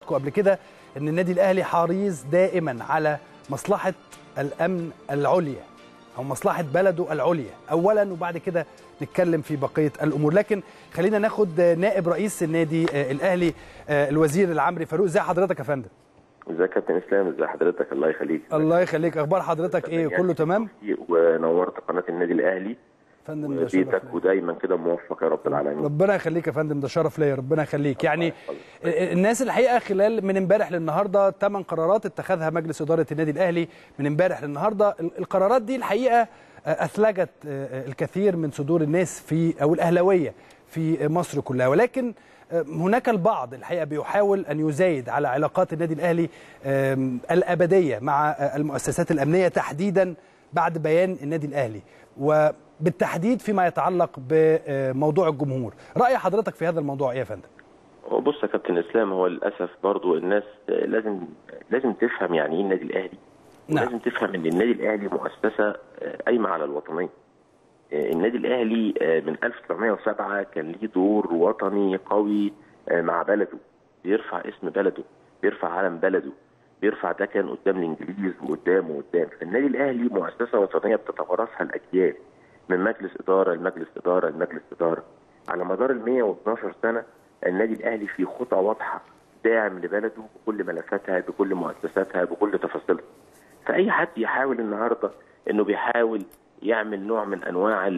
لحضراتكم قبل كده ان النادي الاهلي حريص دائما على مصلحه الامن العليا او مصلحه بلده العليا اولا وبعد كده نتكلم في بقيه الامور لكن خلينا ناخد نائب رئيس النادي الاهلي الوزير العمري فاروق ازي حضرتك يا فندم ازيك يا كابتن اسلام ازي حضرتك الله يخليك الله يخليك اخبار حضرتك ايه كله تمام ونورت قناه النادي الاهلي فندم ده بيتك ودايما كده موفق يا رب العالمين ربنا يخليك يا فندم ده شرف ليا ربنا يخليك يعني الناس الحقيقه خلال من امبارح للنهارده ثمان قرارات اتخذها مجلس اداره النادي الاهلي من امبارح للنهارده القرارات دي الحقيقه اثلجت الكثير من صدور الناس في او الاهلاويه في مصر كلها ولكن هناك البعض الحقيقه بيحاول ان يزايد على علاقات النادي الاهلي الابديه مع المؤسسات الامنيه تحديدا بعد بيان النادي الاهلي وبالتحديد فيما يتعلق بموضوع الجمهور راي حضرتك في هذا الموضوع ايه يا فندم هو بص يا كابتن اسلام هو للاسف برضو الناس لازم لازم تفهم يعني ايه النادي الاهلي نعم. لازم تفهم ان النادي الاهلي مؤسسه قايمه على الوطنيه النادي الاهلي من 1907 كان ليه دور وطني قوي مع بلده بيرفع اسم بلده بيرفع علم بلده بيرفع ده كان قدام الانجليز وقدام وقدام فالنادي الاهلي مؤسسه وطنيه بتتوارثها الاجيال من مجلس اداره لمجلس اداره لمجلس اداره على مدار ال 112 سنه النادي الاهلي في خطى واضحه داعم لبلده بكل ملفاتها بكل مؤسساتها بكل تفاصيلها فاي حد يحاول النهارده انه بيحاول يعمل نوع من انواع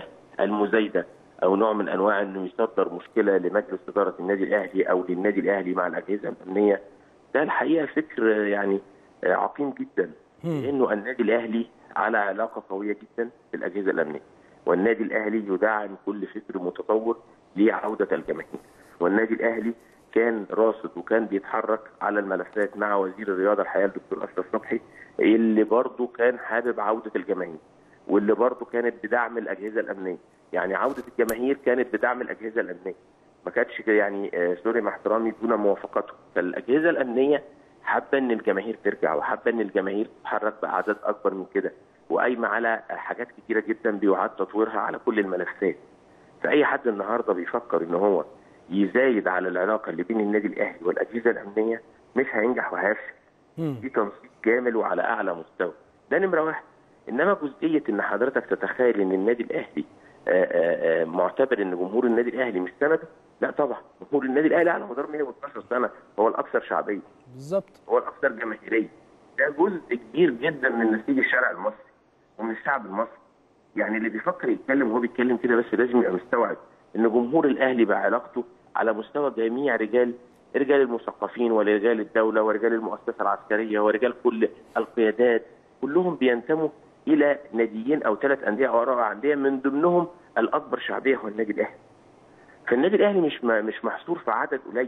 المزايده او نوع من انواع انه يصدر مشكله لمجلس اداره النادي الاهلي او للنادي الاهلي مع الاجهزه الامنيه ده الحقيقه فكر يعني عقيم جدا لانه النادي الاهلي على علاقه قويه جدا بالاجهزه الامنيه والنادي الاهلي يدعم كل فكر متطور لعوده الجماهير والنادي الاهلي كان راصد وكان بيتحرك على الملفات مع وزير الرياضه الحقيقه الدكتور اشرف صبحي اللي برضه كان حابب عوده الجماهير واللي برضه كانت بدعم الاجهزه الامنيه يعني عوده الجماهير كانت بدعم الاجهزه الامنيه ما كانتش يعني آه سوري مع احترامي دون موافقته فالاجهزه الامنيه حابه ان الجماهير ترجع وحابه ان الجماهير تتحرك باعداد اكبر من كده وقايمه على حاجات كتيره جدا بيعاد تطويرها على كل الملفات فاي حد النهارده بيفكر ان هو يزايد على العلاقه اللي بين النادي الاهلي والاجهزه الامنيه مش هينجح وهيفشل في تنسيق كامل وعلى اعلى مستوى ده نمره واحد انما جزئيه ان حضرتك تتخيل ان النادي الاهلي آآ آآ معتبر ان جمهور النادي الاهلي مش سنده لا طبعا جمهور النادي الاهلي على مدار 112 سنه هو الاكثر شعبيه بالظبط هو الاكثر جماهيريه ده جزء كبير جدا من نسيج الشارع المصري ومن الشعب المصري يعني اللي بيفكر يتكلم وهو بيتكلم كده بس لازم يبقى مستوعب ان جمهور الاهلي بعلاقته على مستوى جميع رجال رجال المثقفين ورجال الدوله ورجال المؤسسه العسكريه ورجال كل القيادات كلهم بينتموا الى ناديين او ثلاث انديه او اربع انديه من ضمنهم الاكبر شعبيه هو النادي الاهلي. فالنادي الاهلي مش مش محصور في عدد قليل.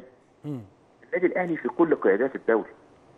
النادي الاهلي في كل قيادات الدوله.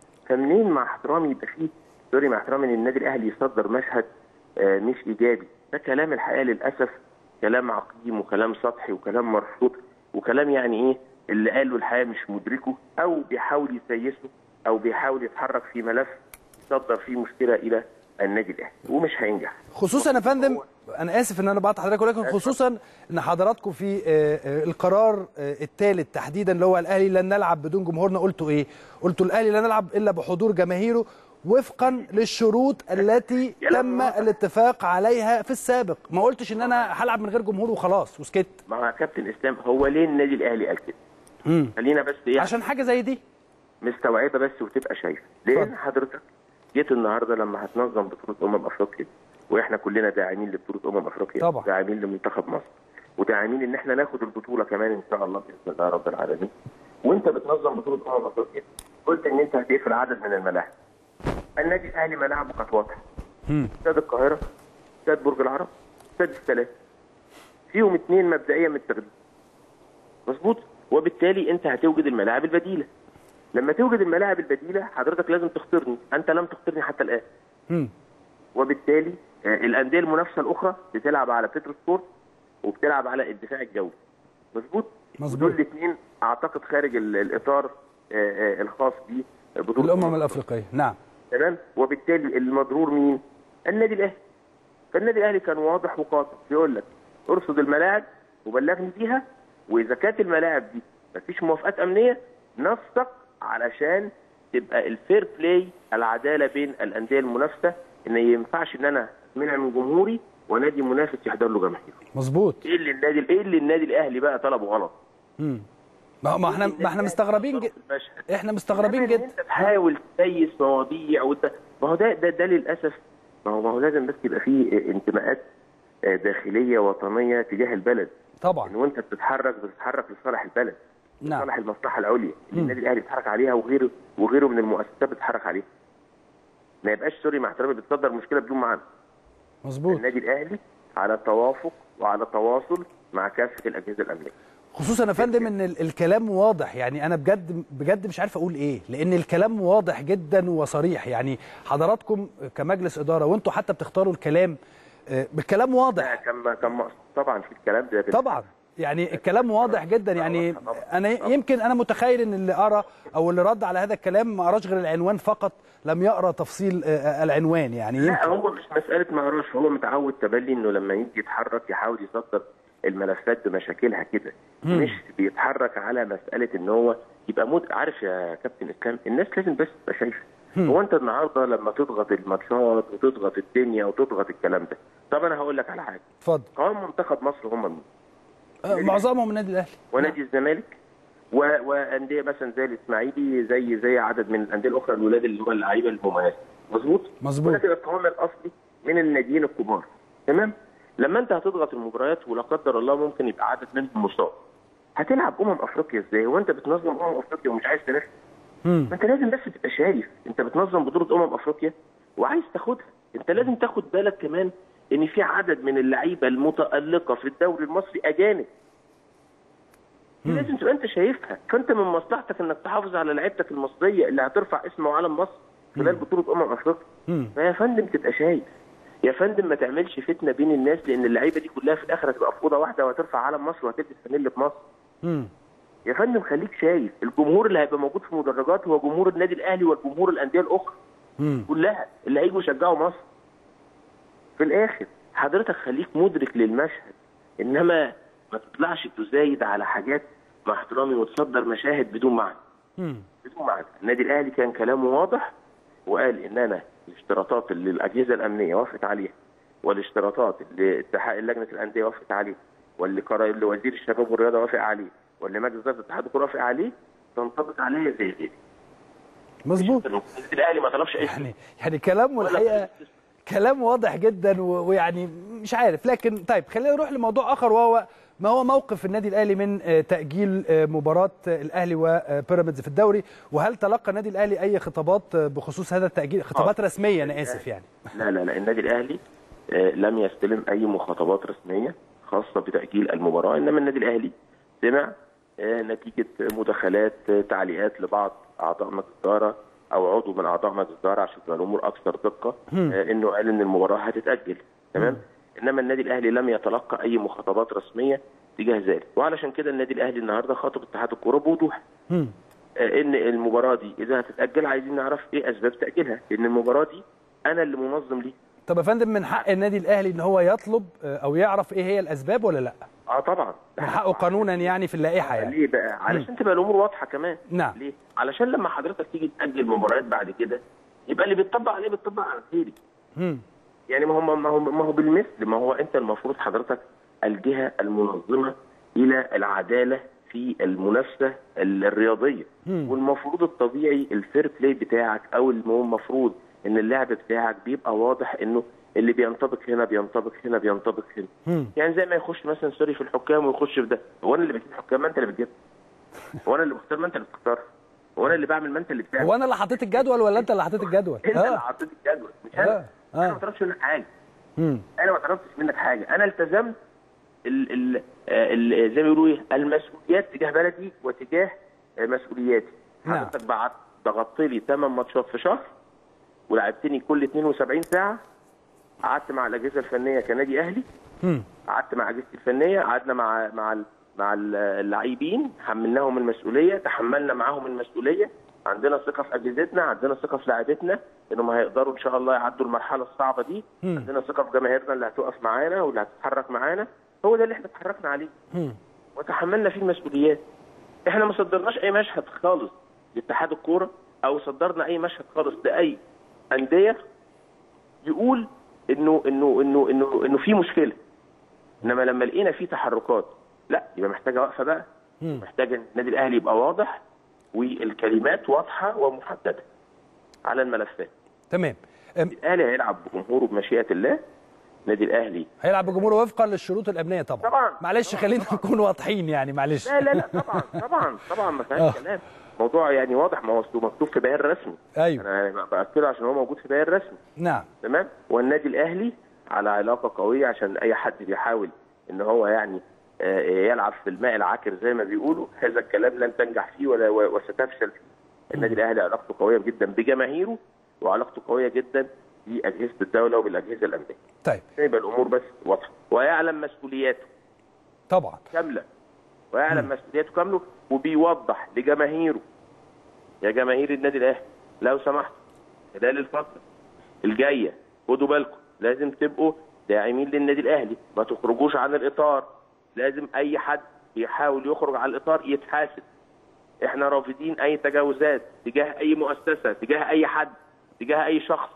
فمنين مع احترامي يبقى فيه سوري مع احترامي ان النادي الاهلي يصدر مشهد آه مش ايجابي، ده كلام الحقيقه للاسف كلام عقيم وكلام سطحي وكلام مرفوض وكلام يعني ايه اللي قاله الحقيقه مش مدركه او بيحاول يسيسه او بيحاول يتحرك في ملف يصدر فيه مشكله الى النادي الاهلي ومش هينجح خصوصا يا فندم انا اسف ان انا بقطع حضرتك ولكن خصوصا ان حضراتكم في القرار الثالث تحديدا اللي هو الاهلي لن نلعب بدون جمهورنا قلتوا ايه؟ قلتوا الاهلي لن نلعب الا بحضور جماهيره وفقا للشروط التي تم الاتفاق عليها في السابق ما قلتش ان انا هلعب من غير جمهور وخلاص وسكت مع كابتن اسلام هو ليه النادي الاهلي قال كده؟ خلينا بس ايه عشان حاجه زي دي مستوعبه بس وتبقى شايفه لان حضرتك جيت النهارده لما هتنظم بطوله امم افريقيا واحنا كلنا داعمين لبطوله امم افريقيا طبعا داعمين لمنتخب مصر وداعمين ان احنا ناخد البطوله كمان ان شاء الله باذن الله رب العالمين وانت بتنظم بطوله امم افريقيا قلت ان انت هتقفل عدد من الملاعب النادي الاهلي ملاعبه كانت واضحه استاد القاهره استاد برج العرب استاد السلام فيهم اثنين مبدئيا متاخدين مظبوط وبالتالي انت هتوجد الملاعب البديله لما توجد الملاعب البديله حضرتك لازم تختارني انت لم تختارني حتى الان مم. وبالتالي الانديه المنافسه الاخرى بتلعب على بترو سبورت وبتلعب على الدفاع الجوي مظبوط مظبوط دول الاثنين اعتقد خارج الاطار الخاص ببطوله الامم الافريقيه نعم تمام وبالتالي المضرور مين النادي الاهلي فالنادي الاهلي كان واضح وقاطع يقول لك ارصد الملاعب وبلغني فيها واذا كانت الملاعب دي مفيش موافقات امنيه نسق علشان تبقى الفير بلاي العداله بين الانديه المنافسه ان ما ينفعش ان انا منع من جمهوري ونادي منافس يحضر له جماهير مظبوط ايه اللي النادي ايه اللي النادي الاهلي بقى طلبه غلط مم. ما ما احنا ما احنا مستغربين جدا احنا مستغربين إنما إن جدا انت تحاول تسيس مواضيع وانت ما هو ده ده, ده للاسف ما هو ما هو لازم بس يبقى فيه انتماءات آه، داخليه وطنيه تجاه البلد طبعا ان وانت بتتحرك بتتحرك لصالح البلد نعم لصالح المصلحه العليا اللي النادي الاهلي بيتحرك عليها وغيره وغيره من المؤسسات بتتحرك عليها ما يبقاش سوري مع احترامي بتصدر مشكله بدون معنى مظبوط النادي الاهلي على توافق وعلى تواصل مع كافه الاجهزه الامنيه خصوصا يا فندم ان ال- الكلام واضح يعني انا بجد بجد مش عارف اقول ايه لان الكلام واضح جدا وصريح يعني حضراتكم كمجلس اداره وانتوا حتى بتختاروا الكلام آه، بالكلام لا، واضح كان كان مقصود طبعا في الكلام ده طبعا يعني الكلام واضح جدا يعني طبعاً. انا يمكن انا متخيل ان اللي قرا او اللي رد على هذا الكلام ما قراش غير العنوان فقط لم يقرا تفصيل آه، آه، العنوان يعني لا يمكن هو مش مساله ما قراش هو متعود تبلي انه لما يجي يتحرك يحاول يصدر الملفات بمشاكلها كده مش بيتحرك على مساله ان هو يبقى مد... عارف يا كابتن اسلام الناس لازم بس تبقى شايفه هو انت النهارده لما تضغط الماتشات وتضغط الدنيا وتضغط الكلام ده طب انا هقول لك على حاجه اتفضل قوام منتخب مصر هم مين؟ آه، معظمهم النادي الاهلي ونادي الزمالك و... وانديه مثلا زي الاسماعيلي زي زي عدد من الانديه الاخرى الولاد اللي هم اللعيبه المميزه مظبوط مظبوط. ولكن القوام الاصلي من الناديين الكبار تمام لما انت هتضغط المباريات ولا قدر الله ممكن يبقى عدد منهم مصاب هتلعب امم افريقيا ازاي وانت بتنظم امم افريقيا ومش عايز تنافس مم. ما انت لازم بس تبقى شايف انت بتنظم بطوله امم افريقيا وعايز تاخدها انت لازم تاخد بالك كمان ان في عدد من اللعيبه المتالقه في الدوري المصري اجانب دي لازم تبقى انت شايفها فانت من مصلحتك انك تحافظ على لعيبتك المصريه اللي هترفع اسم وعلم مصر خلال بطوله امم افريقيا مم. فيا فندم تبقى شايف يا فندم ما تعملش فتنه بين الناس لان اللعيبه دي كلها في الاخر هتبقى في اوضه واحده وهترفع علم مصر وهتلبس فانيله مصر مم. يا فندم خليك شايف الجمهور اللي هيبقى موجود في المدرجات هو جمهور النادي الاهلي والجمهور الانديه الاخرى مم. كلها اللي هيجوا يشجعوا مصر في الاخر حضرتك خليك مدرك للمشهد انما ما تطلعش تزايد على حاجات مع احترامي وتصدر مشاهد بدون معنى مم. بدون معنى النادي الاهلي كان كلامه واضح وقال ان انا الاشتراطات اللي الاجهزه الامنيه وافقت عليها والاشتراطات اللي اتحاد لجنه الانديه وافقت عليها واللي قرار اللي وزير الشباب والرياضه وافق عليه واللي مجلس اداره اتحاد الكوره وافق عليه تنطبق عليا زي غيري مظبوط النادي الاهلي ما طلبش اي يعني يعني كلام والحقيقه كلام واضح جدا و- ويعني مش عارف لكن طيب خلينا نروح لموضوع اخر وهو ما هو موقف النادي الاهلي من آه، تاجيل آه، مباراه آه، الاهلي وبيراميدز في الدوري وهل تلقى النادي الاهلي اي خطابات آه، بخصوص هذا التاجيل خطابات رسميه انا اسف يعني لا لا لا النادي الاهلي آه، لم يستلم اي مخاطبات رسميه خاصه بتاجيل المباراه انما النادي الاهلي سمع آه، نتيجه مداخلات آه، تعليقات لبعض اعضاء مجلس الاداره او عضو من اعضاء مجلس الاداره عشان تبقى الامور اكثر دقه آه، انه قال ان المباراه هتتاجل تمام انما النادي الاهلي لم يتلقى اي مخاطبات رسميه تجاه ذلك وعلشان كده النادي الاهلي النهارده خاطب اتحاد الكوره بوضوح مم. آه، ان المباراه دي اذا هتتاجل عايزين نعرف ايه اسباب تاجيلها لان المباراه دي انا اللي منظم ليها طب يا فندم من حق النادي الاهلي ان هو يطلب آه، او يعرف ايه هي الاسباب ولا لا اه طبعا من حقه قانونا يعني في اللائحه يعني ليه بقى علشان تبقى الامور واضحه كمان نعم. ليه علشان لما حضرتك تيجي تاجل مباريات بعد كده يبقى اللي بيطبق عليه بيطبق على غيري مم. يعني ما هو ما هو ما هو بالمثل ما هو انت المفروض حضرتك الجهه المنظمه الى العداله في المنافسه الرياضيه مم. والمفروض الطبيعي الفير بلاي بتاعك او الم- المفروض ان اللعب بتاعك بيبقى واضح انه اللي بينطبق هنا بينطبق هنا بينطبق هنا مم. يعني زي ما يخش مثلا سوري في الحكام ويخش في ده هو انا اللي بجيب حكام ما انت اللي بتجيب هو انا اللي بختار ما انت اللي بتختار هو انا اللي بعمل ما انت اللي بتعمل هو انا اللي حطيت الجدول ولا انت اللي حطيت الجدول انت اللي اه حطيت الجدول مش آه. انا آه. انا ما طلبتش منك حاجه مم. انا ما طلبتش منك حاجه انا التزمت ال ال ال زي ما بيقولوا ايه المسؤوليات تجاه بلدي وتجاه آه، مسؤولياتي نعم. حضرتك بعت ضغطت لي 8 ماتشات في شهر ولعبتني كل 72 ساعه قعدت مع الاجهزه الفنيه كنادي اهلي مم. قعدت مع اجهزتي الفنيه قعدنا مع مع ال- مع ال- اللاعبين حملناهم المسؤوليه تحملنا معاهم المسؤوليه عندنا ثقه في اجهزتنا عندنا ثقه في لاعبتنا انهم هيقدروا ان شاء الله يعدوا المرحله الصعبه دي مم. عندنا ثقه في جماهيرنا اللي هتقف معانا واللي هتتحرك معانا هو ده اللي احنا اتحركنا عليه مم. وتحملنا فيه المسؤوليات احنا ما صدرناش اي مشهد خالص لاتحاد الكوره او صدرنا اي مشهد خالص لاي انديه يقول انه انه انه انه انه في مشكله انما لما لقينا في تحركات لا يبقى محتاجه وقفه بقى محتاجه ان النادي الاهلي يبقى واضح والكلمات واضحه ومحدده على الملفات تمام أم، الاهلي هيلعب بجمهوره بمشيئه الله النادي الاهلي هيلعب بجمهوره وفقا للشروط الامنيه طبعا طبعا. معلش خلينا نكون واضحين يعني معلش لا لا لا طبعا طبعا طبعا ما آه. فيهاش كلام موضوع يعني واضح ما هو أصله مكتوب في بيان رسمي ايوه انا باكده عشان هو موجود في بيان رسمي نعم تمام والنادي الاهلي على علاقه قويه عشان اي حد بيحاول ان هو يعني آه، يلعب في الماء العكر زي ما بيقولوا هذا الكلام لن تنجح فيه ولا وستفشل فيه النادي الاهلي علاقته قويه جدا بجماهيره وعلاقته قويه جدا باجهزه الدوله وبالاجهزه الامنيه طيب عشان يبقى الامور بس واضحه ويعلم مسؤولياته طبعا كامله ويعلم مسؤولياته كامله وبيوضح لجماهيره يا جماهير النادي الاهلي لو سمحتوا خلال الفتره الجايه خدوا بالكم لازم تبقوا داعمين للنادي الاهلي ما تخرجوش عن الاطار لازم اي حد يحاول يخرج عن الاطار يتحاسب احنا رافضين اي تجاوزات تجاه اي مؤسسه تجاه اي حد تجاه اي شخص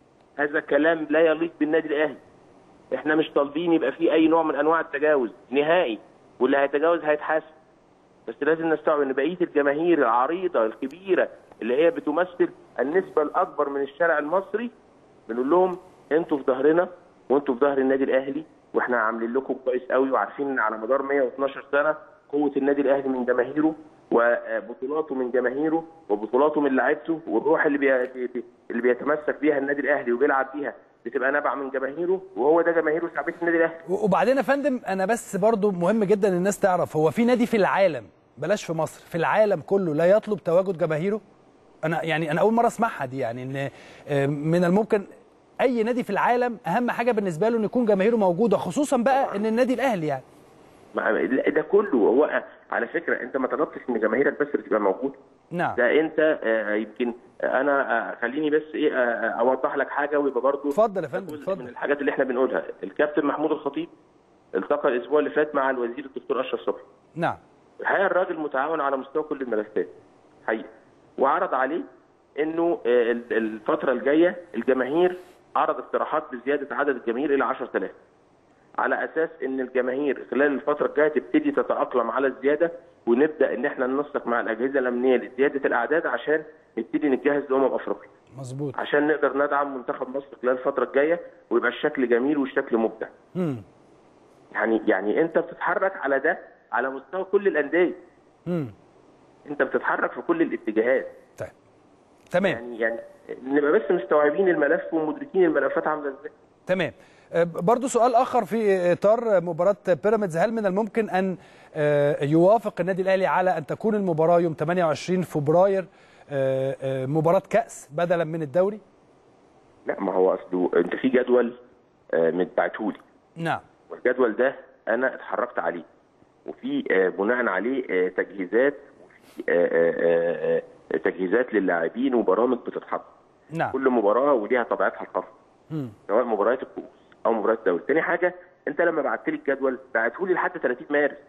هذا كلام لا يليق بالنادي الاهلي احنا مش طالبين يبقى في اي نوع من انواع التجاوز نهائي واللي هيتجاوز هيتحاسب بس لازم نستوعب ان بقيه الجماهير العريضه الكبيره اللي هي بتمثل النسبه الاكبر من الشارع المصري بنقول لهم انتوا في ظهرنا وانتوا في ظهر النادي الاهلي واحنا عاملين لكم كويس قوي وعارفين ان على مدار 112 سنه قوه النادي الاهلي من جماهيره وبطولاته من جماهيره وبطولاته من لعيبته والروح اللي بي... اللي بيتمسك بيها النادي الاهلي وبيلعب بيها بتبقى نابعه من جماهيره وهو ده جماهيره شعبيه النادي الاهلي وبعدين يا فندم انا بس برضو مهم جدا الناس تعرف هو في نادي في العالم بلاش في مصر في العالم كله لا يطلب تواجد جماهيره انا يعني انا اول مره اسمعها دي يعني ان آه، من الممكن اي نادي في العالم اهم حاجه بالنسبه له ان يكون جماهيره موجوده خصوصا بقى ان النادي الاهلي يعني مع- ده كله هو على فكره انت ما طلبتش ان جماهيرك بس اللي تبقى موجوده نعم ده انت آه، يمكن انا آه، خليني بس ايه آه، اوضح لك حاجه ويبقى برضو اتفضل يا فندم جزء من اتفضل الحاجات اللي احنا بنقولها الكابتن محمود الخطيب التقى الاسبوع اللي فات مع الوزير الدكتور اشرف صبحي نعم الحقيقه الراجل متعاون على مستوى كل الملفات حقيقه وعرض عليه انه آه، ال- الفتره الجايه الجماهير عرض اقتراحات بزياده عدد الجماهير الى 10000 على اساس ان الجماهير خلال الفتره الجايه تبتدي تتاقلم على الزياده ونبدا ان احنا ننسق مع الاجهزه الامنيه لزياده الاعداد عشان نبتدي نتجهز لامم افريقيا مظبوط عشان نقدر ندعم منتخب مصر خلال الفتره الجايه ويبقى الشكل جميل والشكل مبدع امم يعني يعني انت بتتحرك على ده على مستوى كل الانديه امم انت بتتحرك في كل الاتجاهات طيب تمام يعني يعني نبقى بس مستوعبين الملف ومدركين الملفات عامله ازاي تمام آه، برضو سؤال اخر في اطار مباراه بيراميدز هل من الممكن ان آه، يوافق النادي الاهلي على ان تكون المباراه يوم 28 فبراير آه، آه، مباراه كاس بدلا من الدوري لا ما هو اصله انت في جدول آه، متبعتهولي نعم والجدول ده انا اتحركت عليه وفي آه، بناء عليه آه، تجهيزات وفي آه، آه، آه، تجهيزات للاعبين وبرامج بتتحط نعم كل مباراه وليها طبيعتها الخاصه مم. سواء مباريات الكؤوس او مباريات الدوري تاني حاجه انت لما بعت لي الجدول بعته لي لحد 30 مارس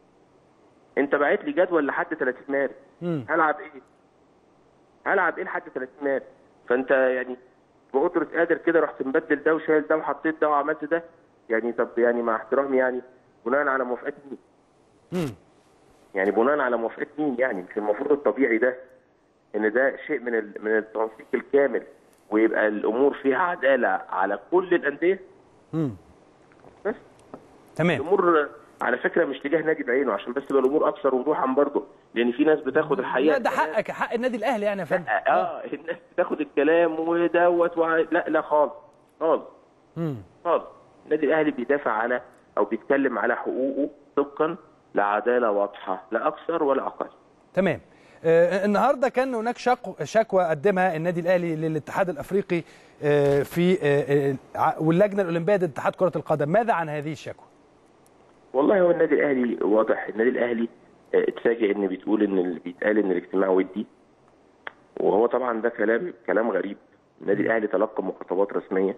انت بعت لي جدول لحد 30 مارس مم. هلعب ايه هلعب ايه لحد 30 مارس فانت يعني بقدرة قادر كده رحت مبدل ده وشايل ده وحطيت ده وعملت ده يعني طب يعني مع احترامي يعني بناء على موافقات مين مم. يعني بناء على موافقات مين يعني مش المفروض الطبيعي ده ان ده شيء من ال- من التنسيق الكامل ويبقى الامور فيها عداله على كل الانديه مم. بس تمام الامور على فكره مش تجاه نادي بعينه عشان بس تبقى الامور اكثر وضوحا برضه لان في ناس بتاخد الحقيقه لا ده حقك حق النادي الاهلي يعني يا فندم اه الناس بتاخد الكلام ودوت وع... لا لا خالص خالص مم. خالص النادي الاهلي بيدافع على او بيتكلم على حقوقه طبقا لعداله واضحه لا اكثر ولا اقل تمام آه، النهارده كان هناك شق- شكوى قدمها النادي الاهلي للاتحاد الافريقي آه، في آه، آه، ع- واللجنه الاولمبيه ضد اتحاد كره القدم ماذا عن هذه الشكوى والله هو النادي الاهلي واضح النادي الاهلي آه، اتفاجئ ان بتقول ان اللي بيتقال ان الاجتماع ودي وهو طبعا ده كلام كلام غريب النادي الاهلي تلقى مخاطبات رسميه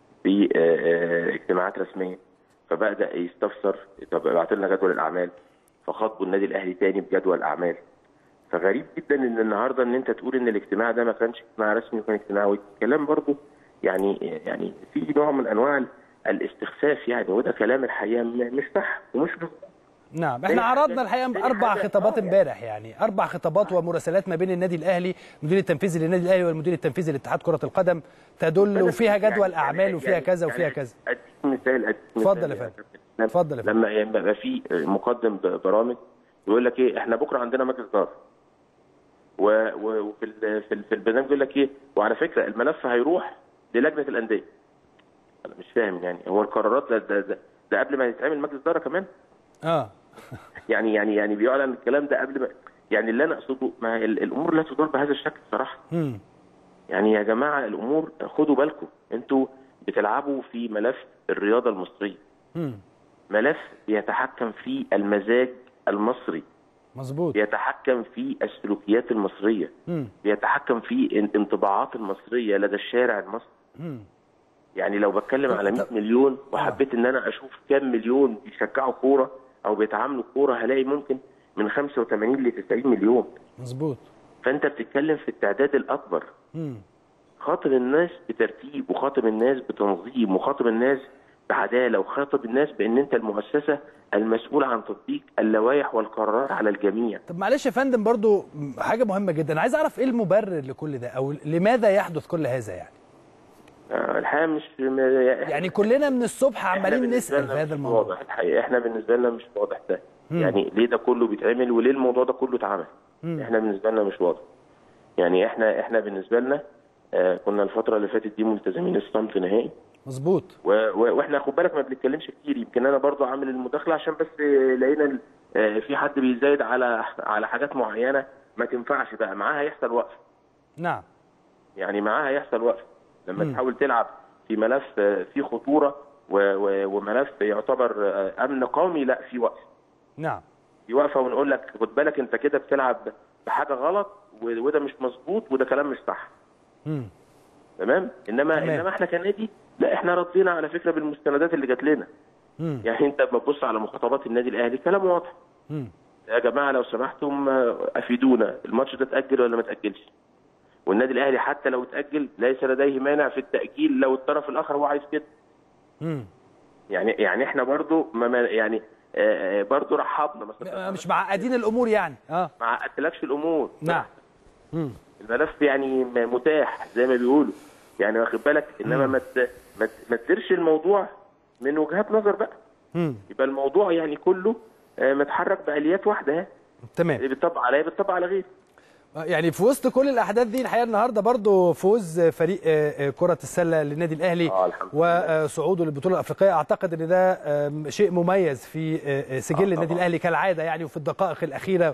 باجتماعات رسميه فبدا يستفسر طب ابعت لنا جدول الاعمال فخاطبوا النادي الاهلي تاني بجدول اعمال فغريب جدا ان النهارده ان انت تقول ان الاجتماع ده ما كانش اجتماع رسمي وكان اجتماع ودي كلام برضه يعني يعني في نوع من انواع الاستخفاف يعني وده كلام الحقيقه م- مش صح ومش مظبوط نعم تاني احنا حاجة- عرضنا الحقيقه تاني اربع حاجة- خطابات آه، يعني- امبارح يعني اربع خطابات ومراسلات ما بين النادي الاهلي المدير التنفيذي للنادي الاهلي والمدير التنفيذي لاتحاد كره القدم تدل وفيها يعني- جدول يعني- اعمال وفيها يعني- كذا وفيها يعني كذا اديك مثال اديك اتفضل مثال يا فندم. كابتن. اتفضل يا فندم. لما يبقى في مقدم برامج يقول لك ايه احنا بكره عندنا مجلس اداره و- و- وفي ال- في ال- في البرنامج يقول لك ايه وعلى فكره الملف هيروح للجنه الانديه انا مش فاهم يعني هو القرارات ده, ده, ده, ده قبل ما يتعمل مجلس اداره كمان اه يعني يعني يعني بيعلن الكلام ده قبل ما يعني اللي انا اقصده ما هي ال- الامور لا تدار بهذا الشكل صراحه امم يعني يا جماعه الامور خدوا بالكم انتوا بتلعبوا في ملف الرياضه المصريه امم ملف بيتحكم فيه المزاج المصري مظبوط بيتحكم في السلوكيات المصريه امم بيتحكم في الانطباعات المصريه لدى الشارع المصري امم يعني لو بتكلم طب- على 100 طب- مليون وحبيت ان انا اشوف كام مليون بيشجعوا كوره او بيتعاملوا كوره هلاقي ممكن من 85 ل 90 مليون مظبوط فانت بتتكلم في التعداد الاكبر امم خاطب الناس بترتيب وخاطب الناس بتنظيم وخاطب الناس بعداله وخاطب الناس بان انت المؤسسه المسؤول عن تطبيق اللوائح والقرارات على الجميع طب معلش يا فندم برضو حاجه مهمه جدا عايز اعرف ايه المبرر لكل ده او لماذا يحدث كل هذا يعني آه، الحقيقه مش يعني كلنا من الصبح إحنا عمالين بالنسبة نسال لنا في هذا مش الموضوع واضح الحقيقه احنا بالنسبه لنا مش واضح ده مم. يعني ليه ده كله بيتعمل وليه الموضوع ده كله اتعمل مم. احنا بالنسبه لنا مش واضح يعني احنا احنا بالنسبه لنا آه كنا الفتره اللي فاتت دي ملتزمين الصمت نهائي مظبوط و... و... واحنا خد بالك ما بنتكلمش كتير يمكن انا برضو عامل المداخله عشان بس آه، لقينا ال- آه، في حد بيزايد على على حاجات معينه ما تنفعش بقى معاها هيحصل وقف نعم يعني معاها هيحصل وقف لما مم. تحاول تلعب في ملف آه، فيه خطوره و... و... وملف يعتبر آه، امن قومي لا في وقف نعم في وقفه ونقول لك خد بالك انت كده بتلعب بحاجه غلط و- وده مش مظبوط وده كلام مش صح امم تمام انما تمام. انما احنا كنادي لا احنا ردينا على فكره بالمستندات اللي جات لنا امم يعني انت لما تبص على مخاطبات النادي الاهلي كلام واضح امم يا جماعه لو سمحتم آه، افيدونا الماتش ده اتاجل ولا ما اتاجلش والنادي الاهلي حتى لو اتاجل ليس لديه مانع في التاجيل لو الطرف الاخر هو عايز كده امم يعني يعني احنا برضو ما ما- يعني آه، آه، برضو رحبنا مثلا مش معقدين الامور يعني اه ما عقدتلكش الامور نعم امم الملف يعني م- متاح زي ما بيقولوا يعني واخد بالك انما ما ت- ما ت- ما تديرش الموضوع من وجهات نظر بقى امم يبقى الموضوع يعني كله آه، متحرك باليات واحده ها. تمام اللي بتطبق عليا بتطبق على غيري يعني في وسط كل الاحداث دي الحقيقه النهارده برضو فوز فريق آه، آه، كره السله للنادي الاهلي آه، الحمد لله. وصعوده للبطوله الافريقيه اعتقد ان ده آم، شيء مميز في آه، آه، سجل آه، النادي طبعاً. الاهلي كالعاده يعني وفي الدقائق الاخيره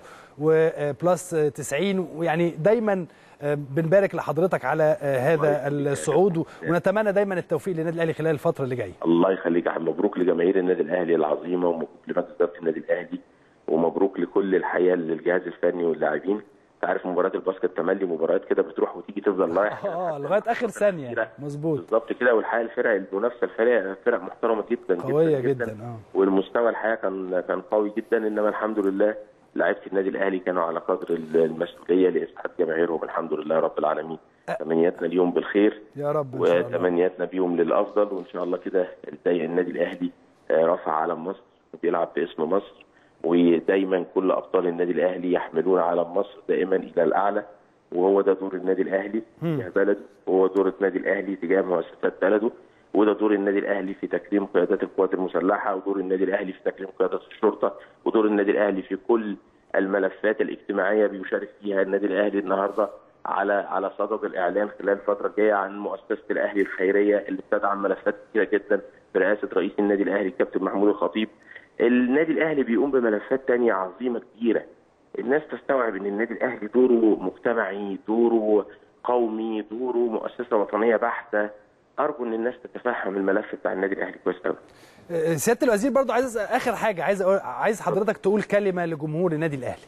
وبلس 90 ويعني دايما آه، بنبارك لحضرتك على آه، هذا الصعود ونتمنى دايما التوفيق للنادي الاهلي خلال الفتره اللي جايه الله يخليك يا عم مبروك لجماهير النادي الاهلي العظيمه ومبروك لمجلس اداره النادي الاهلي ومبروك لكل الحقيقه للجهاز الفني واللاعبين انت عارف مباراه الباسكت تملي مباريات كده بتروح وتيجي تفضل رايح اه لغايه اخر ثانيه مظبوط بالظبط كده والحقيقه الفرق المنافسه الفرق فرق محترمه جدا قويه جدا, جدا اه والمستوى الحقيقه كان كان قوي جدا انما الحمد لله لعيبه النادي الاهلي كانوا على قدر المسؤوليه لاسعاد جماهيرهم الحمد لله رب العالمين تمنياتنا اليوم بالخير يا رب ان شاء الله وتمنياتنا بيهم للافضل وان شاء الله كده ازاي النادي الاهلي آه، رفع علم مصر وبيلعب باسم مصر ودايما كل ابطال النادي الاهلي يحملون علم مصر دائما الى الاعلى وهو ده دور النادي الاهلي تجاه بلده وهو دور النادي الاهلي تجاه مؤسسات بلده وده دور النادي الاهلي في تكريم قيادات القوات المسلحه ودور النادي الاهلي في تكريم قيادات الشرطه ودور النادي الاهلي في كل الملفات الاجتماعيه بيشارك فيها النادي الاهلي النهارده على على صدد الاعلان خلال الفتره الجايه عن مؤسسه الاهلي الخيريه اللي بتدعم ملفات كثيره جدا برئاسه رئيس النادي الاهلي الكابتن محمود الخطيب. النادي الاهلي بيقوم بملفات تانية عظيمه كبيره. الناس تستوعب ان النادي الاهلي دوره مجتمعي، دوره قومي، دوره مؤسسه وطنيه بحته. ارجو ان الناس تتفهم الملف بتاع النادي الاهلي كويس قوي. آه، سياده الوزير برضو عايز أسأل- اخر حاجه عايز أقول عايز حضرتك تقول كلمه لجمهور النادي الاهلي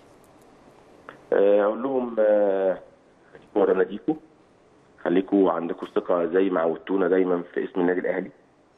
آه، اقول لهم آه، خليكم ورا ناديكم خليكم عندكم ثقه زي ما عودتونا دايما في اسم النادي الاهلي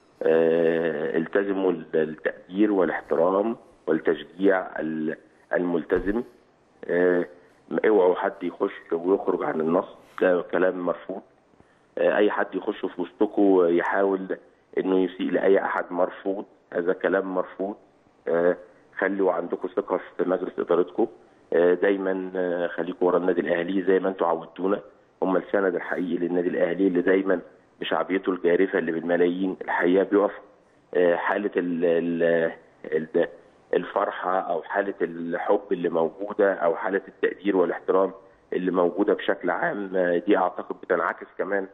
آه، التزموا التقدير والاحترام والتشجيع ال- الملتزم آه، اوعوا حد يخش ويخرج عن النص ده كلام مرفوض آه، اي حد يخش في وسطكم يحاول انه يسيء لاي احد مرفوض هذا كلام مرفوض آه، خلوا عندكم ثقه في مجلس ادارتكم آه، دايما آه، خليكم ورا النادي الاهلي زي ما انتم عودتونا هم السند الحقيقي للنادي الاهلي اللي دايما بشعبيته الجارفه اللي بالملايين الحقيقه بيقف آه، حاله ال ال ال الفرحه او حاله الحب اللي موجوده او حاله التقدير والاحترام اللي موجوده بشكل عام آه، دي اعتقد بتنعكس كمان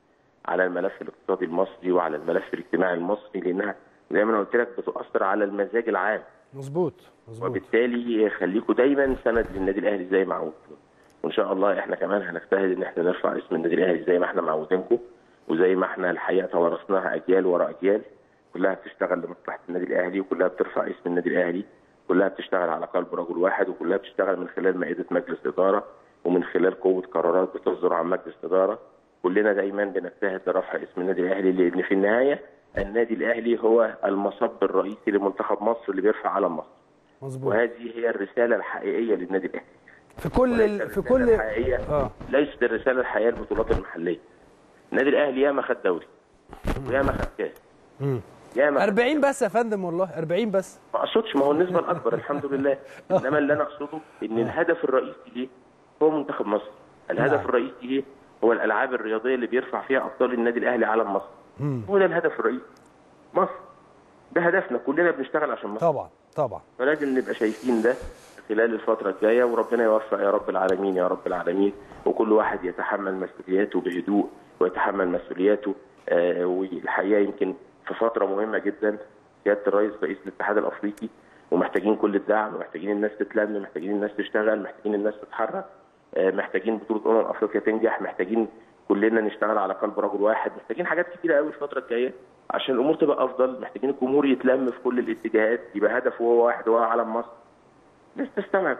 على الملف الاقتصادي المصري وعلى الملف الاجتماعي المصري لانها زي ما انا قلت لك بتؤثر على المزاج العام مظبوط مظبوط وبالتالي خليكم دايما سند للنادي الاهلي زي ما عودتوا وان شاء الله احنا كمان هنجتهد ان احنا نرفع اسم النادي الاهلي زي ما احنا معودينكم وزي ما احنا الحقيقه توارثناها اجيال ورا اجيال كلها بتشتغل لمصلحه النادي الاهلي وكلها بترفع اسم النادي الاهلي كلها بتشتغل على قلب رجل واحد وكلها بتشتغل من خلال مائده مجلس اداره ومن خلال قوه قرارات بتصدر عن مجلس اداره كلنا دايما بنجتهد لرفع اسم النادي الاهلي لان في النهايه النادي الاهلي هو المصب الرئيسي لمنتخب مصر اللي بيرفع علم مصر مظبوط وهذه هي الرساله الحقيقيه للنادي الاهلي في كل ال... في كل الحقيقيه اه ليست الرساله الحقيقيه البطولات المحليه النادي الاهلي ياما خد دوري وياما خد كاس مم. ياما خد 40 بس يا فندم والله 40 بس ما اقصدش ما هو النسبه الاكبر الحمد لله انما اللي انا اقصده ان الهدف الرئيسي ليه هو منتخب مصر الهدف نعم. الرئيسي ليه هو الالعاب الرياضيه اللي بيرفع فيها ابطال النادي الاهلي علم مصر هو ده الهدف الرئيسي مصر ده هدفنا كلنا بنشتغل عشان مصر طبعا طبعا فلازم نبقى شايفين ده خلال الفترة الجاية وربنا يوفق يا رب العالمين يا رب العالمين وكل واحد يتحمل مسؤولياته بهدوء ويتحمل مسؤولياته آه والحقيقة يمكن في فترة مهمة جدا سيادة الرئيس رئيس الاتحاد الأفريقي ومحتاجين كل الدعم ومحتاجين الناس تتلم محتاجين الناس تشتغل محتاجين الناس تتحرك آه محتاجين بطولة أمم أفريقيا تنجح محتاجين كلنا نشتغل على قلب رجل واحد محتاجين حاجات كتيرة قوي الفترة الجاية عشان الأمور تبقى أفضل محتاجين الجمهور يتلم في كل الاتجاهات يبقى هدفه هو واحد هو علم مصر الناس تستوعب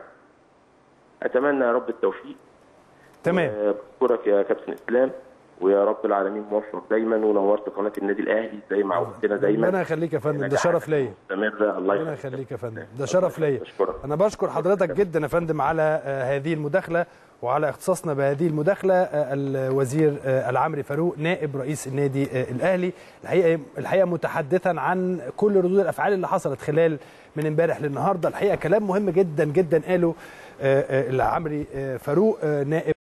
اتمنى يا رب التوفيق تمام آه، بشكرك يا كابتن اسلام ويا رب العالمين موفق دايما ونورت قناه النادي الاهلي زي ما عودتنا دايما ربنا يخليك يا فندم ده نجاحات شرف ليا مستمره الله ربنا يخليك يخليك يا فندم ده شرف ليا بشكرك. انا بشكر حضرتك جدا يا فندم على آه، هذه المداخله وعلى اختصاصنا بهذه المداخله آه، الوزير آه، العمري فاروق نائب رئيس النادي آه، الاهلي الحقيقه الحقيقه متحدثا عن كل ردود الافعال اللي حصلت خلال من امبارح للنهارده الحقيقه كلام مهم جدا جدا قاله آه، آه، العمري آه، فاروق آه، نائب